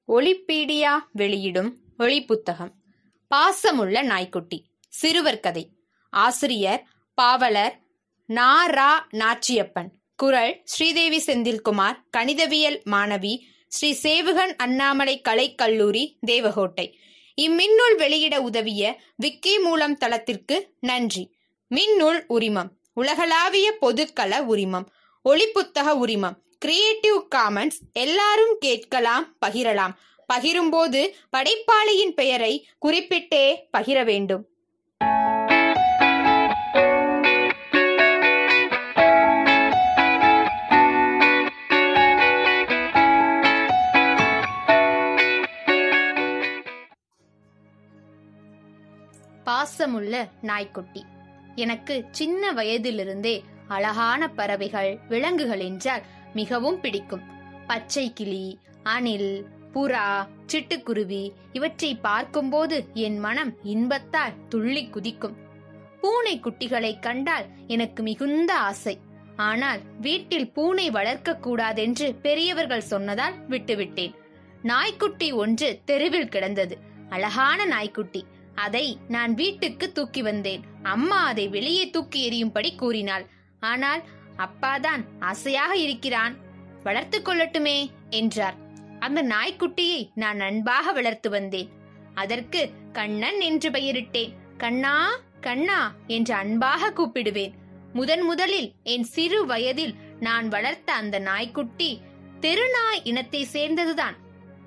ஒலிப்பீடியா வெளியிடும் ஒளிப்புத்தகம் பாசமுள்ள நாய்க்குட்டி சிறுவர் கதை ஆசிரியர் பாவலர் நா ரா நாச்சியப்பன் குரல் ஸ்ரீதேவி செந்தில்குமார் கணிதவியல் மாணவி ஸ்ரீ சேவுகன் அண்ணாமலை கலைக் கல்லூரி தேவகோட்டை இம்மின்னூல் வெளியிட உதவிய விக்கி மூலம் தளத்திற்கு நன்றி மின்னூல் உரிமம் உலகளாவிய பொதுக்கள உரிமம் ஒளிப்புத்தக உரிமம் கிரியேட்டிவ் காமன்ஸ் எல்லாரும் கேட்கலாம் பகிரலாம் பகிரும்போது படைப்பாளியின் பெயரை குறிப்பிட்டே பகிர வேண்டும் பாசமுள்ள நாய்க்குட்டி எனக்கு சின்ன வயதிலிருந்தே அழகான பறவைகள் விலங்குகள் என்றால் மிகவும் பிடிக்கும் பச்சை கிளி அணில் புறா சிட்டுக்குருவி இவற்றை பார்க்கும்போது என் மனம் இன்பத்தால் துள்ளி குதிக்கும் பூனை குட்டிகளை கண்டால் எனக்கு மிகுந்த ஆசை ஆனால் வீட்டில் பூனை வளர்க்க கூடாதென்று பெரியவர்கள் சொன்னதால் விட்டுவிட்டேன் நாய்க்குட்டி ஒன்று தெருவில் கிடந்தது அழகான நாய்க்குட்டி அதை நான் வீட்டுக்கு தூக்கி வந்தேன் அம்மா அதை வெளியே தூக்கி எறியும்படி கூறினாள் ஆனால் அப்பாதான் ஆசையாக இருக்கிறான் வளர்த்து கொள்ளட்டுமே என்றார் அந்த நாய்க்குட்டியை நான் அன்பாக வளர்த்து வந்தேன் அதற்கு கண்ணன் என்று பெயரிட்டேன் கண்ணா கண்ணா என்று அன்பாக கூப்பிடுவேன் முதன் முதலில் என் சிறு வயதில் நான் வளர்த்த அந்த நாய்க்குட்டி தெருநாய் இனத்தை சேர்ந்ததுதான்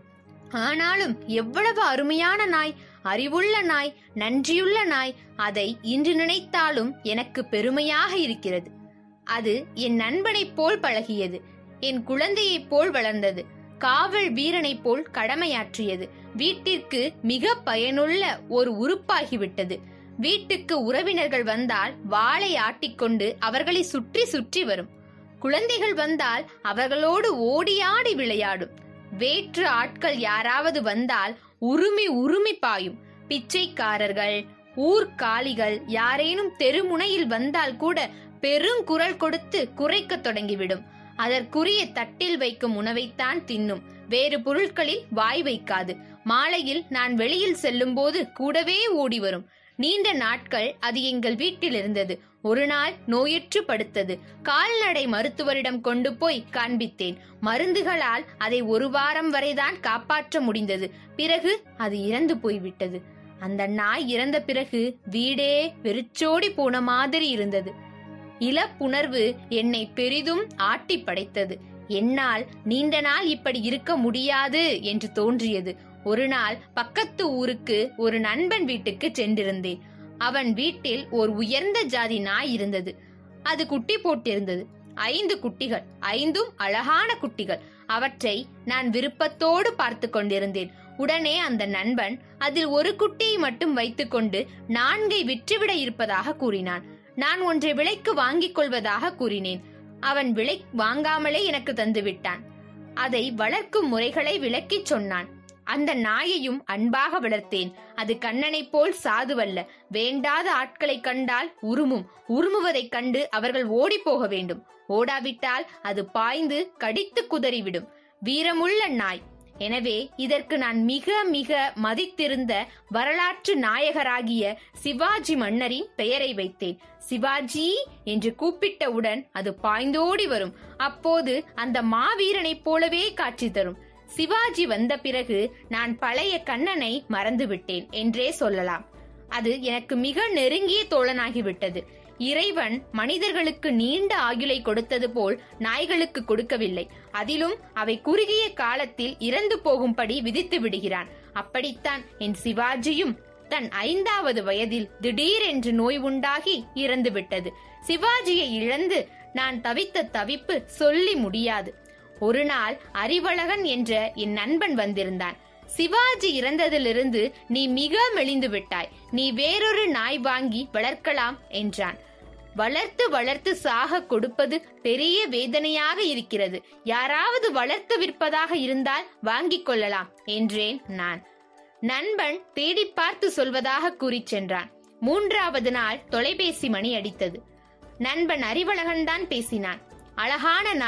ஆனாலும் எவ்வளவு அருமையான நாய் அறிவுள்ள நாய் நன்றியுள்ள நாய் அதை இன்று நினைத்தாலும் எனக்கு பெருமையாக இருக்கிறது அது என் நண்பனைப் போல் பழகியது என் குழந்தையைப் போல் வளர்ந்தது காவல் வீரனைப் போல் கடமையாற்றியது வீட்டிற்கு மிக பயனுள்ள ஒரு உறுப்பாகிவிட்டது வீட்டுக்கு உறவினர்கள் வந்தால் வாளை ஆட்டிக்கொண்டு அவர்களை சுற்றி சுற்றி வரும் குழந்தைகள் வந்தால் அவர்களோடு ஓடியாடி விளையாடும் வேற்று ஆட்கள் யாராவது வந்தால் உருமி உருமி பாயும் பிச்சைக்காரர்கள் ஊர்காலிகள் யாரேனும் தெருமுனையில் வந்தால் கூட பெருங்குரல் கொடுத்து குறைக்கத் தொடங்கிவிடும் அதற்குரிய தட்டில் வைக்கும் உணவைத்தான் தின்னும் வேறு பொருட்களில் வாய் வைக்காது மாலையில் நான் வெளியில் செல்லும்போது கூடவே ஓடி வரும் நீண்ட நாட்கள் அது எங்கள் வீட்டில் இருந்தது ஒரு நாள் நோயற்று படுத்தது கால்நடை மருத்துவரிடம் கொண்டு போய் காண்பித்தேன் மருந்துகளால் அதை ஒரு வாரம் வரைதான் காப்பாற்ற முடிந்தது பிறகு அது இறந்து போய்விட்டது அந்த நாய் இறந்த பிறகு வீடே வெறிச்சோடி போன மாதிரி இருந்தது இளப்புணர்வு என்னை பெரிதும் ஆட்டி படைத்தது என்னால் நீண்ட நாள் இப்படி இருக்க முடியாது என்று தோன்றியது ஒரு நாள் பக்கத்து ஊருக்கு ஒரு நண்பன் வீட்டுக்கு சென்றிருந்தேன் அவன் வீட்டில் ஒரு உயர்ந்த ஜாதி நாய் இருந்தது அது குட்டி போட்டிருந்தது ஐந்து குட்டிகள் ஐந்தும் அழகான குட்டிகள் அவற்றை நான் விருப்பத்தோடு பார்த்து கொண்டிருந்தேன் உடனே அந்த நண்பன் அதில் ஒரு குட்டியை மட்டும் வைத்துக்கொண்டு நான்கை விற்றுவிட இருப்பதாக கூறினான் நான் ஒன்றை விலைக்கு வாங்கிக் கொள்வதாக கூறினேன் அவன் விலை வாங்காமலே எனக்கு தந்து விட்டான் அதை வளர்க்கும் முறைகளை விளக்கிச் சொன்னான் அந்த நாயையும் அன்பாக வளர்த்தேன் அது கண்ணனைப் போல் சாதுவல்ல வேண்டாத ஆட்களை கண்டால் உருமும் உருமுவதைக் கண்டு அவர்கள் ஓடி போக வேண்டும் ஓடாவிட்டால் அது பாய்ந்து கடித்து குதறிவிடும் வீரமுள்ள நாய் எனவே இதற்கு நான் மிக மிக மதித்திருந்த வரலாற்று நாயகராகிய சிவாஜி மன்னரின் பெயரை வைத்தேன் சிவாஜி என்று கூப்பிட்டவுடன் அது பாய்ந்தோடி வரும் அப்போது அந்த மாவீரனைப் போலவே காட்சி தரும் சிவாஜி வந்த பிறகு நான் பழைய கண்ணனை மறந்துவிட்டேன் என்றே சொல்லலாம் அது எனக்கு மிக நெருங்கிய தோழனாகிவிட்டது இறைவன் மனிதர்களுக்கு நீண்ட ஆயுளை கொடுத்தது போல் நாய்களுக்கு கொடுக்கவில்லை அதிலும் அவை குறுகிய காலத்தில் இறந்து போகும்படி விதித்து விடுகிறான் அப்படித்தான் என் சிவாஜியும் தன் ஐந்தாவது வயதில் திடீரென்று நோய் உண்டாகி இறந்து விட்டது சிவாஜியை இழந்து நான் தவித்த தவிப்பு சொல்லி முடியாது ஒரு நாள் அறிவழகன் என்ற என் நண்பன் வந்திருந்தான் சிவாஜி இறந்ததிலிருந்து நீ மிக மெலிந்து விட்டாய் நீ வேறொரு நாய் வாங்கி வளர்க்கலாம் என்றான் வளர்த்து வளர்த்து சாக கொடுப்பது பெரிய வேதனையாக இருக்கிறது யாராவது வளர்த்து விற்பதாக இருந்தால் வாங்கிக் கொள்ளலாம் என்றேன் நான் நண்பன் தேடி பார்த்து சொல்வதாக கூறிச் சென்றான் மூன்றாவது நாள் தொலைபேசி மணி அடித்தது நண்பன் அறிவழகன் தான் பேசினான் அழகான நாய்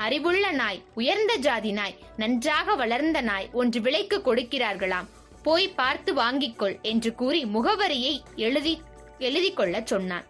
அறிவுள்ள நாய் உயர்ந்த ஜாதி நாய் நன்றாக வளர்ந்த நாய் ஒன்று விலைக்கு கொடுக்கிறார்களாம் போய் பார்த்து வாங்கிக்கொள் என்று கூறி முகவரியை எழுதி எழுதி கொள்ளச் சொன்னான்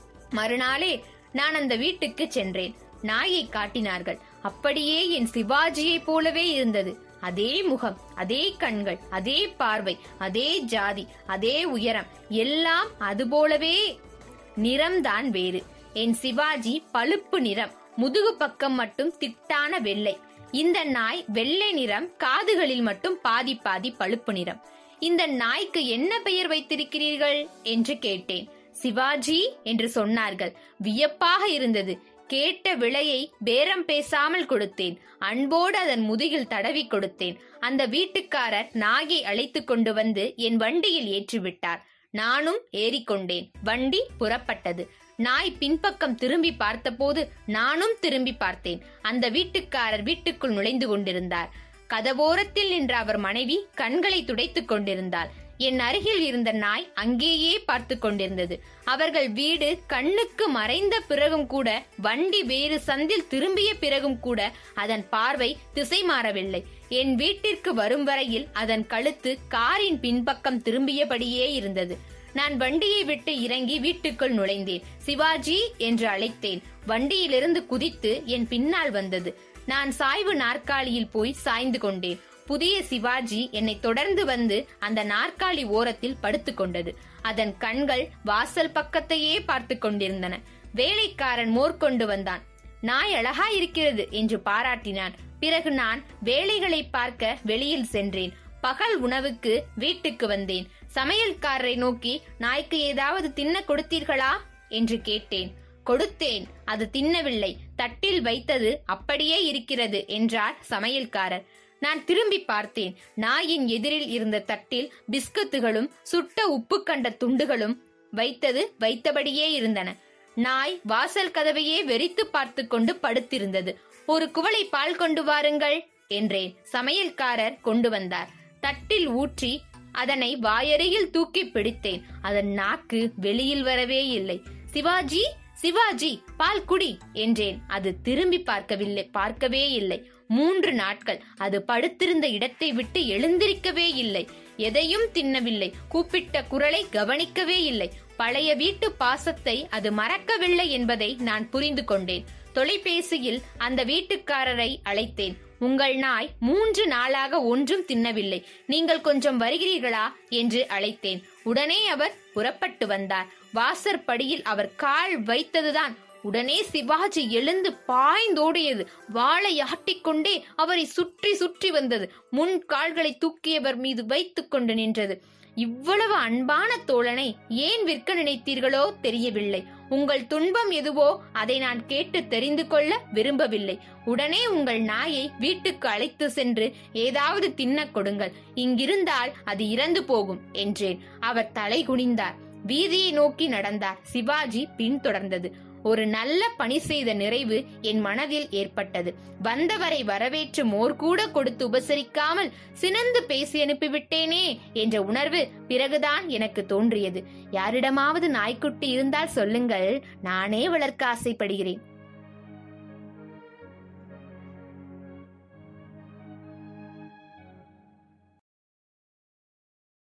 மறுநாளே நான் அந்த வீட்டுக்கு சென்றேன் நாயை காட்டினார்கள் அப்படியே என் சிவாஜியைப் போலவே இருந்தது அதே முகம் அதே கண்கள் அதே பார்வை அதே ஜாதி அதே உயரம் எல்லாம் அதுபோலவே நிறம்தான் வேறு என் சிவாஜி பழுப்பு நிறம் முதுகு பக்கம் மட்டும் திட்டான வெள்ளை இந்த நாய் வெள்ளை நிறம் காதுகளில் மட்டும் பாதி பாதி பழுப்பு நிறம் இந்த நாய்க்கு என்ன பெயர் வைத்திருக்கிறீர்கள் என்று கேட்டேன் சிவாஜி என்று சொன்னார்கள் வியப்பாக இருந்தது கேட்ட விலையை பேரம் பேசாமல் கொடுத்தேன் அன்போடு அதன் முதுகில் தடவி கொடுத்தேன் அந்த வீட்டுக்காரர் நாயை அழைத்து கொண்டு வந்து என் வண்டியில் ஏற்றிவிட்டார் நானும் ஏறிக்கொண்டேன் வண்டி புறப்பட்டது நாய் பின்பக்கம் திரும்பி பார்த்தபோது நானும் திரும்பி பார்த்தேன் அந்த வீட்டுக்காரர் வீட்டுக்குள் நுழைந்து கொண்டிருந்தார் கதவோரத்தில் நின்ற அவர் மனைவி கண்களை துடைத்துக் கொண்டிருந்தாள் என் அருகில் இருந்த நாய் அங்கேயே பார்த்து கொண்டிருந்தது அவர்கள் வீடு கண்ணுக்கு மறைந்த பிறகும் கூட வண்டி வேறு சந்தில் திரும்பிய பிறகும் கூட அதன் பார்வை திசை மாறவில்லை என் வீட்டிற்கு வரும் வரையில் அதன் கழுத்து காரின் பின்பக்கம் திரும்பியபடியே இருந்தது நான் வண்டியை விட்டு இறங்கி வீட்டுக்குள் நுழைந்தேன் சிவாஜி என்று அழைத்தேன் வண்டியிலிருந்து குதித்து என் பின்னால் வந்தது நான் சாய்வு நாற்காலியில் போய் சாய்ந்து கொண்டேன் புதிய சிவாஜி என்னை தொடர்ந்து வந்து அந்த நாற்காலி ஓரத்தில் படுத்துக் கொண்டது அதன் கண்கள் வாசல் பக்கத்தையே பார்த்து கொண்டிருந்தன வேலைக்காரன் மோர் கொண்டு வந்தான் நாய் அழகா இருக்கிறது என்று பாராட்டினான் பிறகு நான் வேலைகளை பார்க்க வெளியில் சென்றேன் பகல் உணவுக்கு வீட்டுக்கு வந்தேன் சமையல்காரரை நோக்கி நாய்க்கு ஏதாவது தின்ன கொடுத்தீர்களா என்று கேட்டேன் கொடுத்தேன் அது தின்னவில்லை தட்டில் வைத்தது அப்படியே இருக்கிறது என்றார் சமையல்காரர் நான் திரும்பி பார்த்தேன் நாயின் எதிரில் இருந்த தட்டில் பிஸ்கத்துகளும் சுட்ட உப்பு கண்ட துண்டுகளும் வைத்தது வைத்தபடியே இருந்தன நாய் வாசல் கதவையே வெறித்து பார்த்து கொண்டு படுத்திருந்தது ஒரு குவளை பால் கொண்டு வாருங்கள் என்றேன் சமையல்காரர் கொண்டு வந்தார் தட்டில் ஊற்றி அதனை வாயருகில் தூக்கி பிடித்தேன் அதன் நாக்கு வெளியில் வரவே இல்லை சிவாஜி சிவாஜி பால் குடி என்றேன் அது திரும்பி பார்க்கவில்லை பார்க்கவே இல்லை மூன்று நாட்கள் அது படுத்திருந்த இடத்தை விட்டு எழுந்திருக்கவே இல்லை எதையும் தின்னவில்லை கூப்பிட்ட குரலை கவனிக்கவே இல்லை பழைய வீட்டு பாசத்தை அது மறக்கவில்லை என்பதை நான் புரிந்து கொண்டேன் தொலைபேசியில் அந்த வீட்டுக்காரரை அழைத்தேன் உங்கள் நாய் மூன்று நாளாக ஒன்றும் தின்னவில்லை நீங்கள் கொஞ்சம் வருகிறீர்களா என்று அழைத்தேன் உடனே அவர் புறப்பட்டு வந்தார் வாசற்படியில் அவர் கால் வைத்ததுதான் உடனே சிவாஜி எழுந்து பாய்ந்தோடியது வாளை ஆட்டிக்கொண்டே அவரை சுற்றி சுற்றி வந்தது முன் கால்களை தூக்கியவர் மீது வைத்துக் கொண்டு நின்றது இவ்வளவு அன்பான தோழனை ஏன் விற்க நினைத்தீர்களோ தெரியவில்லை உங்கள் துன்பம் எதுவோ அதை நான் கேட்டு தெரிந்து கொள்ள விரும்பவில்லை உடனே உங்கள் நாயை வீட்டுக்கு அழைத்து சென்று ஏதாவது தின்ன கொடுங்கள் இங்கிருந்தால் அது இறந்து போகும் என்றேன் அவர் தலை குனிந்தார் வீதியை நோக்கி நடந்தார் சிவாஜி பின்தொடர்ந்தது ஒரு நல்ல பணி செய்த நிறைவு என் மனதில் ஏற்பட்டது வந்தவரை வரவேற்று மோர் கூட கொடுத்து உபசரிக்காமல் சினந்து பேசி அனுப்பிவிட்டேனே என்ற உணர்வு பிறகுதான் எனக்கு தோன்றியது யாரிடமாவது நாய்க்குட்டி இருந்தால் சொல்லுங்கள் நானே வளர்க்க ஆசைப்படுகிறேன்